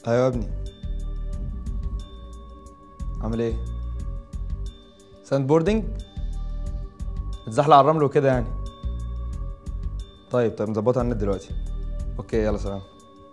ايوه يا ابني عامل ايه ساند بوردنج اتزحلق على الرمل وكده يعني طيب طيب نظبطها على النت دلوقتي اوكي يلا سلام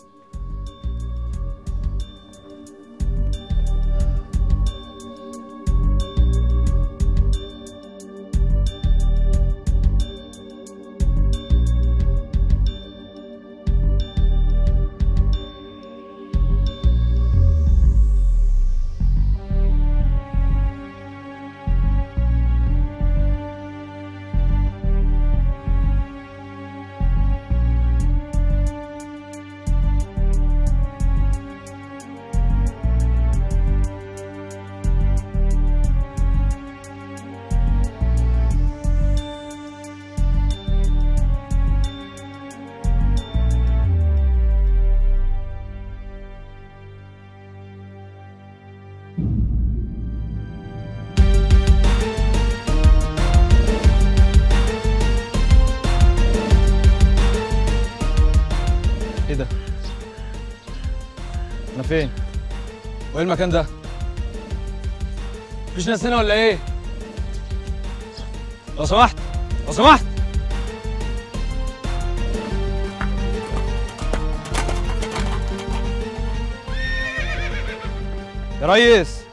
ايه ده انا فين وايه المكان ده مفيش ناس هنا ولا ايه لو سمحت لو سمحت يا ريس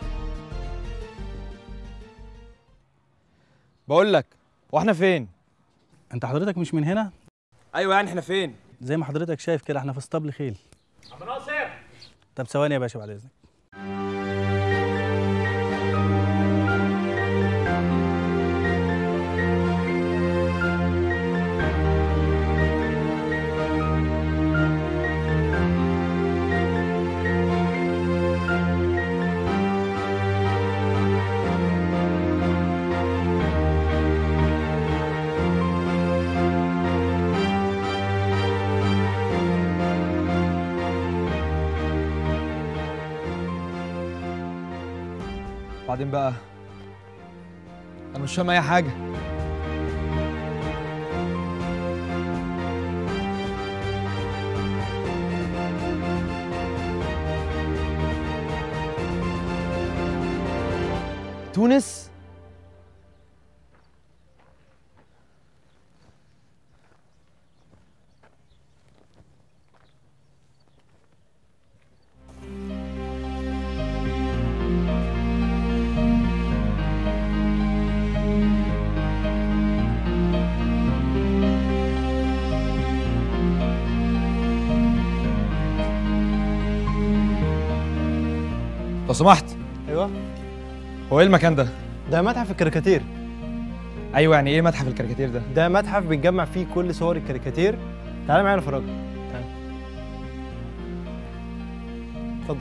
بقول لك واحنا فين انت حضرتك مش من هنا ايوه يعني احنا فين زي ما حضرتك شايف كده احنا في اسطبل خيل عبد الناصر طب ثواني يا باشا بعد اذنك بعدين بقى انا مش فاهم اي حاجه تونس لو سمحت ايوه هو ايه المكان ده ده متحف الكاريكاتير ايوه يعني ايه متحف الكاريكاتير ده ده متحف بنجمع فيه كل صور الكاريكاتير تعالى معايا نفرجك تعالى اتفضل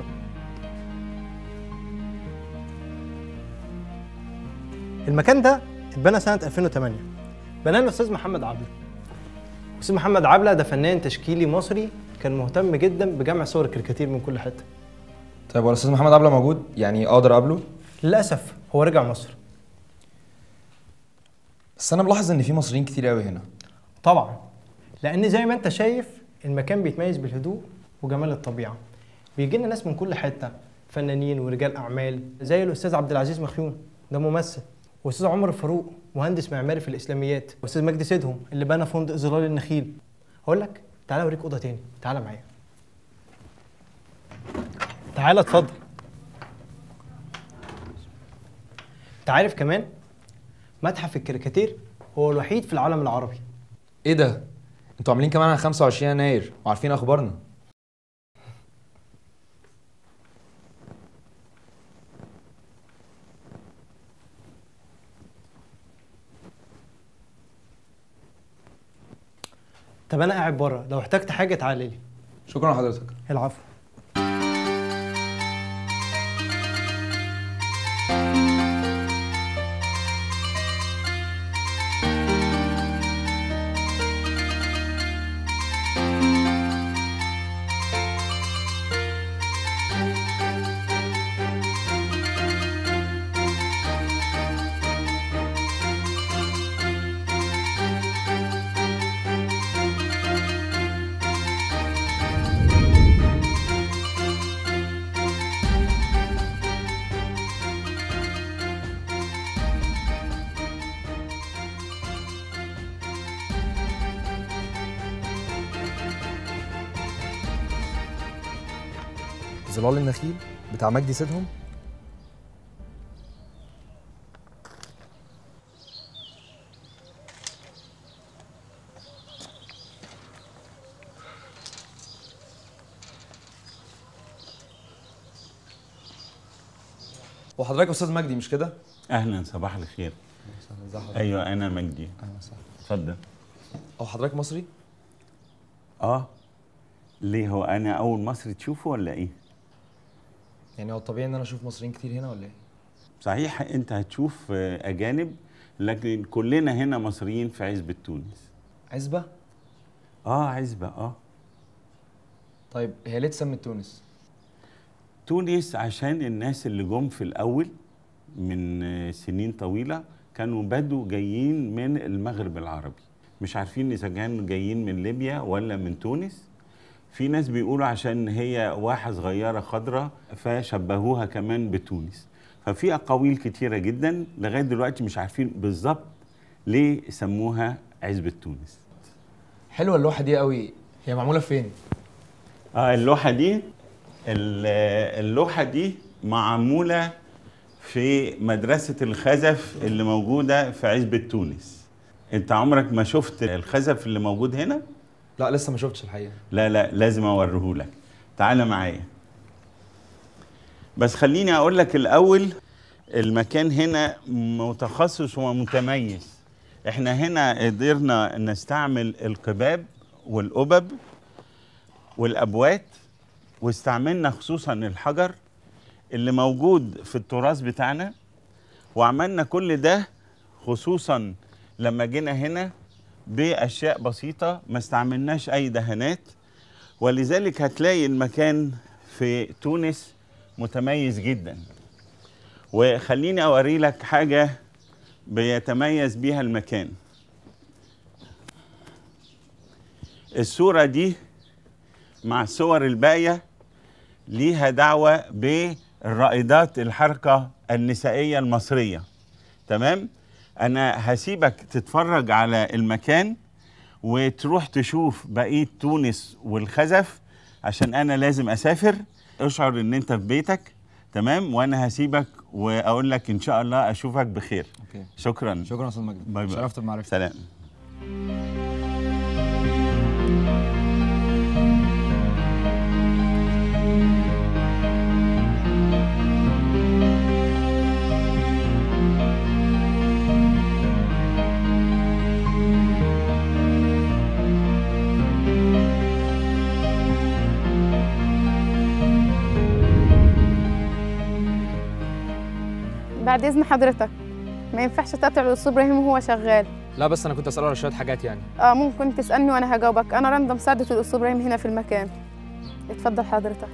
المكان ده اتبنى سنة 2008 بناه الأستاذ محمد عبله الأستاذ محمد عبله ده فنان تشكيلي مصري كان مهتم جدا بجمع صور الكاريكاتير من كل حتة طيب هو الاستاذ محمد عبله موجود يعني اقدر اقابله للأسف هو رجع مصر بس انا ملاحظ ان في مصريين كتير قوي هنا طبعا لان زي ما انت شايف المكان بيتميز بالهدوء وجمال الطبيعه بيجي لنا ناس من كل حته فنانين ورجال اعمال زي الاستاذ عبد العزيز مخيون ده ممثل واستاذ عمر الفاروق مهندس معماري في الاسلاميات واستاذ مجدي سيدهم اللي بنى فندق ظلال النخيل هقول لك تعالى اوريك اوضه تاني تعالى معايا تعالى اتفضل انت عارف كمان متحف الكاريكاتير هو الوحيد في العالم العربي ايه ده انتوا عاملين كمان على 25 يناير وعارفين اخبارنا طب انا قاعد بره لو احتجت حاجه تعالى لي شكرا لحضرتك العفو ظلال النخيل بتاع مجدي سيدهم وحضرتك استاذ مجدي مش كده؟ اهلا صباح الخير ازي حضرتك؟ ايوه انا مجدي اهلا وسهلا اتفضل او حضرتك مصري؟ اه ليه هو انا اول مصري تشوفه ولا ايه يعني هو الطبيعي ان انا اشوف مصريين كتير هنا ولا ايه؟ صحيح انت هتشوف آه، اجانب لكن كلنا هنا مصريين في عزبة تونس عزبه؟ اه عزبة اه طيب هي ليه اتسمت تونس؟ تونس عشان الناس اللي جم في الاول من آه، سنين طويلة كانوا بدوا جايين من المغرب العربي مش عارفين اذا كانوا جايين من ليبيا ولا من تونس في ناس بيقولوا عشان هي واحة صغيرة خضراء فشبهوها كمان بتونس ففي أقاويل كتيرة جدا لغاية دلوقتي مش عارفين بالظبط ليه سموها عزبة تونس حلوه اللوحه دي قوي هي معموله فين؟ اه اللوحة دي ال- اللوحة دي معمولة في مدرسة الخزف اللي موجودة في عزبة تونس انت عمرك ما شفت الخزف اللي موجود هنا؟ لا لسه ما شفتش الحقيقه لا لا لازم اوريهولك تعالى معايا بس خليني اقول لك الاول المكان هنا متخصص ومتميز احنا هنا قدرنا نستعمل القباب والقبب والابوات واستعملنا خصوصا الحجر اللي موجود في التراث بتاعنا وعملنا كل ده خصوصا لما جينا هنا باشياء بسيطه ما استعملناش اي دهانات ولذلك هتلاقي المكان في تونس متميز جدا وخليني اوري لك حاجه بيتميز بيها المكان الصوره دي مع الصور الباقيه ليها دعوه بالرائدات الحركه النسائيه المصريه تمام انا هسيبك تتفرج على المكان وتروح تشوف بقيه تونس والخزف عشان انا لازم اسافر اشعر ان انت في بيتك تمام وانا هسيبك واقول لك ان شاء الله اشوفك بخير اوكي شكرا شكرا يا استاذ مجدي باي باي. شرفت بمعرفتك سلام بعد اذن حضرتك ما ينفعش تقطع الاستاذ ابراهيم وهو شغال لا بس انا كنت اساله على شويه حاجات يعني اه ممكن تسالني وانا هجاوبك انا رندا مساعده الاستاذ ابراهيم هنا في المكان اتفضل حضرتك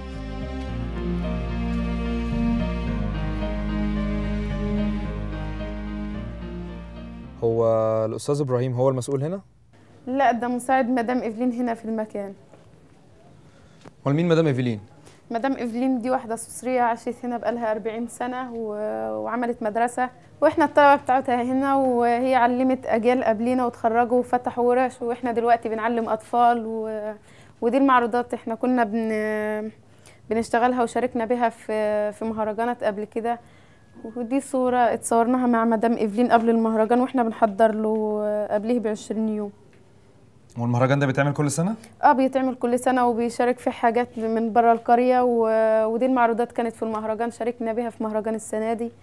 هو الاستاذ ابراهيم هو المسؤول هنا؟ لا ده مساعد مدام ايفلين هنا في المكان امال مين مدام ايفلين؟ مدام ايفلين دي واحده سويسريه عاشت هنا بقالها 40 سنه و... وعملت مدرسه واحنا الطلبه بتاعتها هنا وهي علمت اجيال قبلينا وتخرجوا وفتحوا ورش واحنا دلوقتي بنعلم اطفال و... ودي المعروضات احنا كنا بن... بنشتغلها وشاركنا بها في في مهرجانات قبل كده ودي صورة اتصورناها مع مدام ايفلين قبل المهرجان واحنا بنحضر له قبليه ب 20 يوم هو المهرجان ده بيتعمل كل سنه؟ اه بيتعمل كل سنة وبيشارك في حاجات من بره القرية و... ودي المعروضات كانت في المهرجان شاركنا بيها في مهرجان السنة دي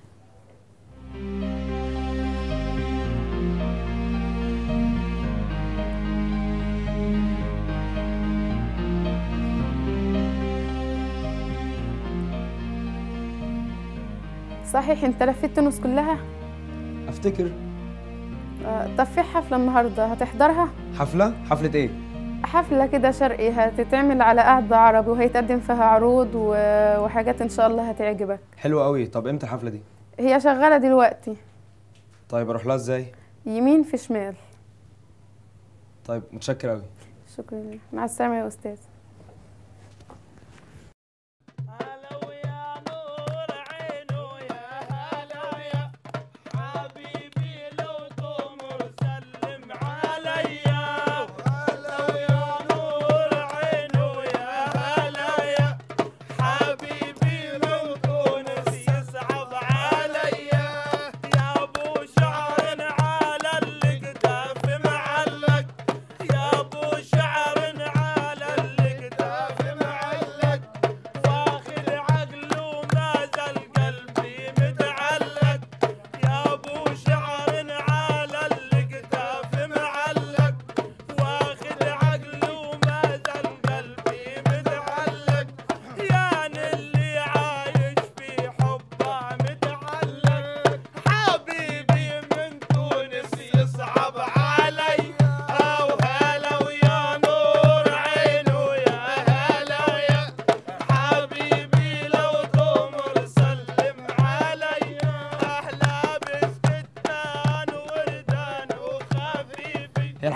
صحيح انت لفيت تونس كلها افتكر آه، طب في حفلة النهاردة هتحضرها حفله؟ حفله ايه؟ حفلة كده شرقي هتتعمل على قعدة عربي وهيتقدم فيها عروض و- وحاجات إن شاء الله هتعجبك حلو قوي طب امتى الحفله دي؟ هي شغالة دلوقتي طيب اروح لها ازاي؟ يمين في شمال طيب متشكر قوي شكرا لله. مع السلامة يا أستاذ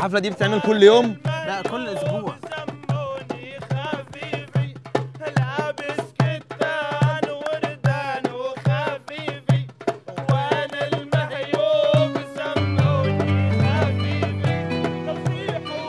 الحفله دي بتتعمل كل يوم لا كل اسبوع لابس كتان وردان وخفيفي وانا المهيوب سموني خفيفي تصيحوا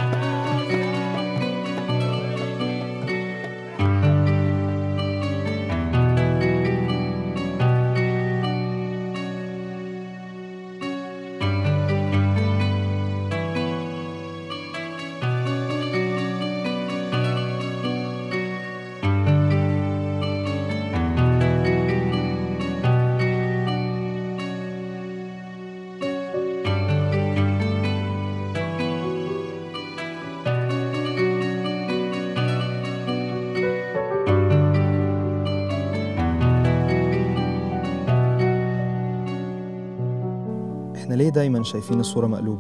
احنا ليه دايما شايفين الصورة مقلوبة؟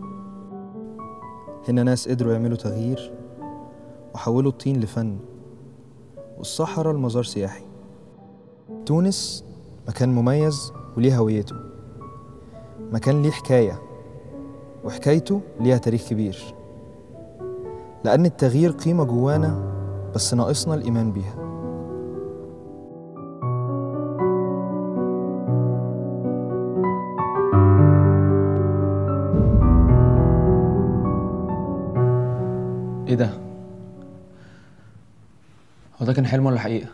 هنا ناس قدروا يعملوا تغيير وحولوا الطين لفن والصحراء لمزار سياحي تونس مكان مميز وليه هويته مكان ليه حكاية وحكايته ليها تاريخ كبير لأن التغيير قيمة جوانا بس ناقصنا الإيمان بيها ايه ده هو ده كان حلم ولا حقيقه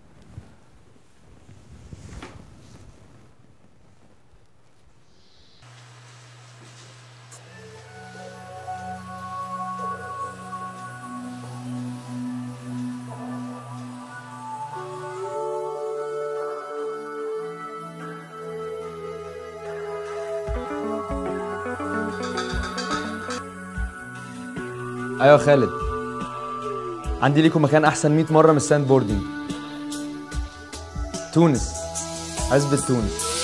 ايوه يا خالد عندي ليكم مكان احسن 100 مره من الساند بوردنج تونس عزبة تونس